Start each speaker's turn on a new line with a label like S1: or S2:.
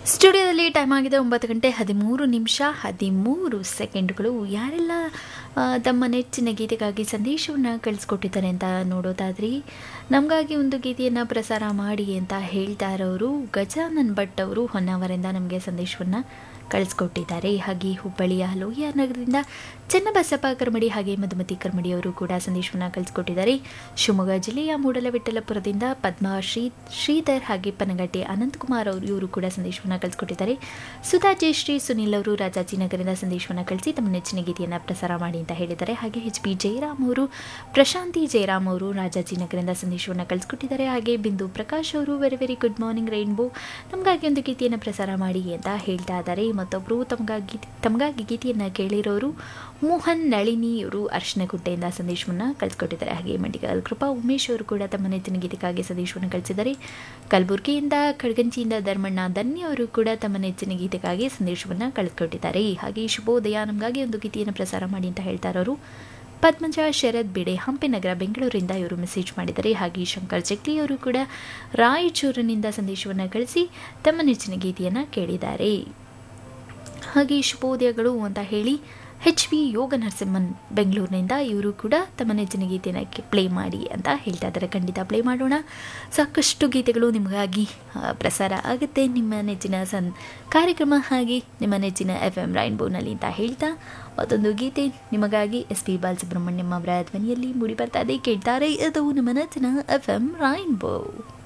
S1: ಸ್ಟುಡಿಯೋದಲ್ಲಿ ಟೈಮ್ ಆಗಿದೆ ಒಂಬತ್ತು ಗಂಟೆ ಹದಿಮೂರು ನಿಮಿಷ ಹದಿಮೂರು ಸೆಕೆಂಡ್ಗಳು ಯಾರೆಲ್ಲ ಆ, ತಮ್ಮ ನೆಚ್ಚಿನ ಗೀತೆಗಾಗಿ ಸಂದೇಶವನ್ನು ಕಳಿಸ್ಕೊಟ್ಟಿದ್ದಾರೆ ಅಂತ ನೋಡೋದಾದ್ರಿ ನಮಗಾಗಿ ಒಂದು ಗೀತೆಯನ್ನು ಪ್ರಸಾರ ಮಾಡಿ ಅಂತ ಹೇಳ್ತಾ ಇರೋರು ಗಜಾನನ್ ಭಟ್ ಅವರು ಹೊನ್ನಾವರಿಂದ ನಮಗೆ ಸಂದೇಶವನ್ನು ಕಳಿಸ್ಕೊಟ್ಟಿದ್ದಾರೆ ಹಾಗೆ ಹುಬ್ಬಳ್ಳಿಯ ಲೋಹಿಯ ನಗರದಿಂದ ಚನ್ನಬಸಪ್ಪ ಕರ್ಮಡಿ ಹಾಗೆ ಮಧುಮತಿ ಕರ್ಮಡಿ ಅವರು ಕೂಡ ಸಂದೇಶವನ್ನು ಕಳಿಸ್ಕೊಟ್ಟಿದ್ದಾರೆ ಶಿವಮೊಗ್ಗ ಜಿಲ್ಲೆಯ ಮೂಡಲವಿಠಲಪುರದಿಂದ ಪದ್ಮಾ ಶ್ರೀ ಶ್ರೀಧರ್ ಹಾಗೆ ಪನಗಟ್ಟೆ ಅನಂತಕುಮಾರ್ ಅವರು ಇವರು ಕೂಡ ಸಂದೇಶವನ್ನು ಕಳಿಸ್ಕೊಟ್ಟಿದ್ದಾರೆ ಸುಧಾ ಜಯಶ್ರೀ ಸುನಿಲ್ ಅವರು ರಾಜಾಜಿನಗರದಿಂದ ಸಂದೇಶವನ್ನು ಕಳಿಸಿ ತಮ್ಮ ನೆಚ್ಚಿನ ಗೀತೆಯನ್ನು ಪ್ರಸಾರ ಮಾಡಿ ಅಂತ ಹೇಳಿದ್ದಾರೆ ಹಾಗೆ ಎಚ್ ಪಿ ಜಯರಾಮ್ ಅವರು ಪ್ರಶಾಂತಿ ಜಯರಾಮ್ ಅವರು ರಾಜಾಜಿನಗರದಿಂದ ಸಂದೇಶವನ್ನು ಕಳಿಸ್ಕೊಟ್ಟಿದ್ದಾರೆ ಹಾಗೆ ಬಿಂದು ಪ್ರಕಾಶ್ ಅವರು very very good morning Rainbow ನಮಗಾಗಿ ಒಂದು ಗೀತೆಯನ್ನು ಪ್ರಸಾರ ಮಾಡಿ ಅಂತ ಹೇಳ್ತಾ ಇದ್ದಾರೆ ಮತ್ತೊಬ್ಬರು ತಮಗಾಗಿ ತಮಗಾಗಿ ಗೀತೆಯನ್ನು ಕೇಳಿರೋರು ಮೋಹನ್ ನಳಿನಿ ಅವರು ಅರ್ಶನಗುಡ್ಡೆಯಿಂದ ಸಂದೇಶವನ್ನು ಕಳಿಸ್ಕೊಟ್ಟಿದ್ದಾರೆ ಹಾಗೆ ಮಂಡಿಗಲ್ ಕೃಪಾ ಉಮೇಶ್ ಅವರು ಕೂಡ ತಮ್ಮ ನೆಚ್ಚಿನ ಗೀತೆಗಾಗಿ ಸಂದೇಶವನ್ನು ಕಳಿಸಿದ್ದಾರೆ ಕಲಬುರಗಿಯಿಂದ ಕಡ್ಗಂಚಿಯಿಂದ ಧರ್ಮಣ್ಣ ಧನ್ಯ ಅವರು ಕೂಡ ತಮ್ಮ ನೆಚ್ಚಿನ ಗೀತೆಗಾಗಿ ಸಂದೇಶವನ್ನು ಕಳಿಸ್ಕೊಟ್ಟಿದ್ದಾರೆ ಹಾಗೆ ಶುಭೋದಯ ನಮಗಾಗಿ ಒಂದು ಗೀತೆಯನ್ನು ಪ್ರಸಾರ ಮಾಡಿ ಅಂತ ಹೇಳ್ತಾ ಇರೋರು ಪದ್ಮಜ ಶರದ್ ಬಿಡೆ ಹಂಪಿನಗರ ಬೆಂಗಳೂರಿಂದ ಇವರು ಮೆಸೇಜ್ ಮಾಡಿದ್ದಾರೆ ಹಾಗೆ ಶಂಕರ್ ಜಗ್ಲಿ ಅವರು ಕೂಡ ರಾಯಚೂರಿನಿಂದ ಸಂದೇಶವನ್ನು ಕಳಿಸಿ ತಮ್ಮ ನೆಚ್ಚಿನ ಗೀತೆಯನ್ನು ಕೇಳಿದ್ದಾರೆ ಹಾಗೆ ಶುಭೋದಯಗಳು ಅಂತ ಹೇಳಿ ಎಚ್ ಪಿ ಯೋಗ ನರಸಿಂಹನ್ ಬೆಂಗಳೂರಿನಿಂದ ಇವರು ಕೂಡ ತಮ್ಮ ನೆಚ್ಚಿನ ಗೀತೆಯನ್ನು ಪ್ಲೇ ಮಾಡಿ ಅಂತ ಹೇಳ್ತಾ ಇದ್ದಾರೆ ಖಂಡಿತ ಪ್ಲೇ ಮಾಡೋಣ ಸಾಕಷ್ಟು ಗೀತೆಗಳು ನಿಮಗಾಗಿ ಆ, ಪ್ರಸಾರ ಆಗುತ್ತೆ ನಿಮ್ಮ ನೆಚ್ಚಿನ ಸನ್ ಕಾರ್ಯಕ್ರಮ ಹಾಗೆ ನಿಮ್ಮ ನೆಚ್ಚಿನ ಎಫ್ ಎಂ ರೈನ್ಬೋನಲ್ಲಿ ಅಂತ ಹೇಳ್ತಾ ಮತ್ತೊಂದು ಗೀತೆ ನಿಮಗಾಗಿ ಎಸ್ ಪಿ ಬಾಲಸುಬ್ರಹ್ಮಣ್ಯಂ ಅವರ ಧ್ವನಿಯಲ್ಲಿ ಮೂಡಿ ಬರ್ತಾ ಇದೆ ಕೇಳ್ತಾರೆ ಅದು ನಿಮ್ಮ ನೆಚ್ಚಿನ ಎಫ್ ಎಂ ರೈನ್ಬೋ